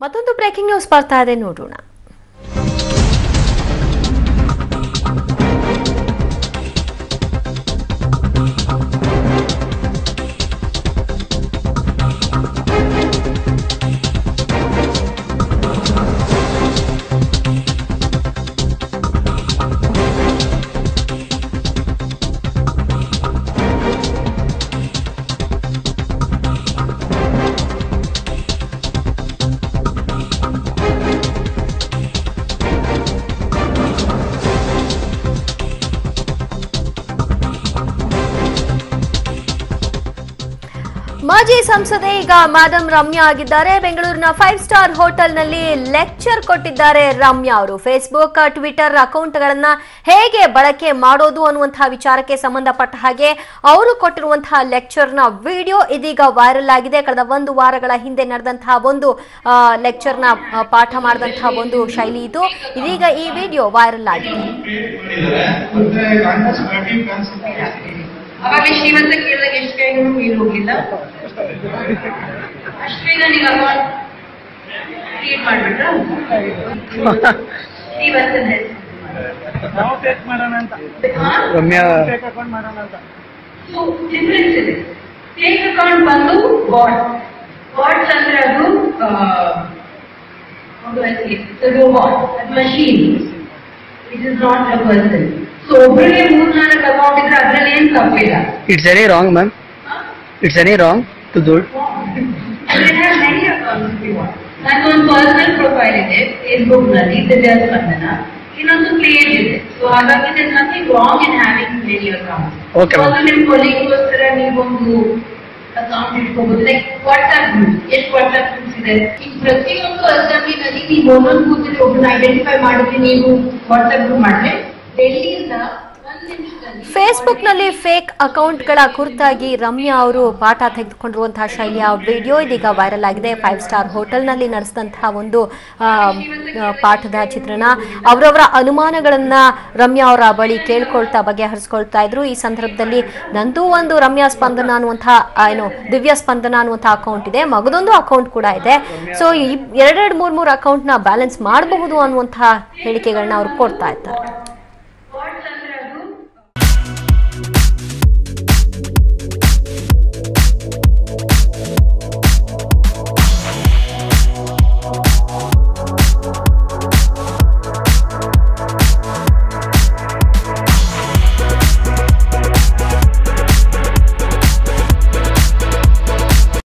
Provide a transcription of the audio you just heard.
ಮತ್ತೊಂದು breaking news ಬರ್ತಾ ಇದೆ ನೋಡೋಣ ಮಾಜಿ ಸಂಸದೆ ಈಗ ಮಾದಮ್ ರಮ್ಯಾ ಆಗಿದ್ದಾರೆ ಬೆಂಗಳೂರಿನ ಫೈವ್ ಸ್ಟಾರ್ ಹೋಟೆಲ್ನಲ್ಲಿ ಲೆಕ್ಚರ್ ಕೊಟ್ಟಿದ್ದಾರೆ ರಮ್ಯಾ ಅವರು ಫೇಸ್ಬುಕ್ ಟ್ವಿಟರ್ ಅಕೌಂಟ್ಗಳನ್ನ ಹೇಗೆ ಬಳಕೆ ಮಾಡೋದು ಅನ್ನುವಂತಹ ವಿಚಾರಕ್ಕೆ ಸಂಬಂಧಪಟ್ಟ ಹಾಗೆ ಅವರು ಕೊಟ್ಟಿರುವಂತಹ ಲೆಕ್ಚರ್ನ ವಿಡಿಯೋ ಇದೀಗ ವೈರಲ್ ಆಗಿದೆ ಕಳೆದ ಒಂದು ವಾರಗಳ ಹಿಂದೆ ನಡೆದಂತಹ ಒಂದು ಲೆಕ್ಚರ್ನ ಪಾಠ ಮಾಡಿದಂತಹ ಒಂದು ಶೈಲಿ ಇದು ಇದೀಗ ಈ ವಿಡಿಯೋ ವೈರಲ್ ಆಗಿದೆ ಅವಾಗಲೇ ಶ್ರೀಮಂತ ಕೇಳಿದಾಗ ಎಷ್ಟು ಕೈಗಳು ನೀರು ಹೋಗಿಲ್ಲ ಅಷ್ಟು ಬೇಗ ನೀವು ಅಕೌಂಟ್ ಕ್ರಿಯೇಟ್ ಮಾಡ್ಬಿಟ್ರ ಶ್ರೀಮಂತನ ನಾವು ಫೇಕ್ ಮಾಡೋಣ ಅಂತ ರಮ್ಯಾ ಫೇಕ್ ಅಕೌಂಟ್ ಮಾಡೋಣ ಅಂತ ಸೊ ಡಿಫ್ರೆನ್ಸ್ ಇದೆ ಫೇಕ್ ಅಕೌಂಟ್ ಬಂದು ಬಾಟ್ ಬಾಟ್ಸ್ ಅಂದ್ರೆ ಅದು ರೋಬಾಟ್ ಅದು machine it is not a person so ಒಬ್ಬರಿಗೆ ಮೂರ್ ನಾಲ್ಕು ಅಕೌಂಟ್ ಇದ್ರೆ ಅದ್ರಲ್ಲಿ ಏನ್ ತಪ್ಪಿಲ್ಲ it's any wrong ma'am it's any wrong to do ನಂದು ಒಂದು ಪರ್ಸನಲ್ ಪ್ರೊಫೈಲ್ ಇದೆ ಫೇಸ್ಬುಕ್ ನಲ್ಲಿ ದಿವ್ಯಾ ಸ್ಪಂದನ ಇನ್ನೊಂದು ಪ್ಲೇಜ್ ಇದೆ ಸೊ ಹಾಗಾಗಿ this nothing wrong in having many account Okay, ma'am. ಅದು ನಿಮ್ ಕೊಲಿಗೋಸ್ಕರ ನೀವೊಂದು ಅಕೌಂಟ್ ಇಟ್ಕೋಬಹುದು ಲೈಕ್ ವಾಟ್ಸ್ಆಪ್ ಗ್ರೂಪ್ ಎಷ್ಟು ವಾಟ್ಸ್ಆಪ್ ಗ್ರೂಪ್ಸ್ ಇದೆ ಈ ಪ್ರತಿಯೊಂದು ಅಸೆಂಬ್ಲಿನಲ್ಲಿ ನೀವು ಒಂದೊಂದು ಕೂತಿದ್ರೆ ಒಬ್ಬನ ಐಡೆಂಟಿಫೈ ಮಾಡಿದ್ರೆ ನೀವು ವಾಟ್ಸ್ಆಪ್ ಗ್ರೂಪ್ ಮಾಡಿದ್ರೆ ಡೆಲ್ಲಿಯಿಂದ ಒಂದ್ ನಿಮಿಷದಲ್ಲಿ ಫೇಸ್ಬುಕ್ನಲ್ಲಿ ಫೇಕ್ ಅಕೌಂಟ್ಗಳ ಕುರಿತಾಗಿ ರಮ್ಯಾ ಅವರು ಪಾಠ ತೆಗೆದುಕೊಂಡಿರುವಂತಹ ಶೈಲಿಯ ವಿಡಿಯೋ ಇದೀಗ ವೈರಲ್ ಆಗಿದೆ ಫೈವ್ ಸ್ಟಾರ್ ಹೋಟೆಲ್ನಲ್ಲಿ ನಡೆಸಿದಂತಹ ಒಂದು ಆ, ಆ, ಪಾಠದ ಚಿತ್ರಣ ಅವರವರ ಅನುಮಾನಗಳನ್ನ ರಮ್ಯಾ ಅವರ ಬಳಿ ಕೇಳ್ಕೊಳ್ತಾ ಬಗೆಹರಿಸ್ಕೊಳ್ತಾ ಇದ್ರು ಈ ಸಂದರ್ಭದಲ್ಲಿ ನಂದು ಒಂದು ರಮ್ಯಾ ಸ್ಪಂದನ ಅನ್ನುವಂತಹ ಆ, ಏನು ದಿವ್ಯ ಸ್ಪಂದನ ಅನ್ನುವಂತಹ ಅಕೌಂಟ್ ಇದೆ ಮಗದೊಂದು ಅಕೌಂಟ್ ಕೂಡ ಇದೆ ಸೊ ಎರಡೆರಡು ಮೂರ್ ಮೂರು ಅಕೌಂಟ್ ನ ಬ್ಯಾಲೆನ್ಸ್ ಮಾಡಬಹುದು ಅನ್ನುವಂತಹ ಹೇಳಿಕೆಗಳನ್ನ ಅವ್ರು ಕೊಡ್ತಾ ಇದ್ದಾರೆ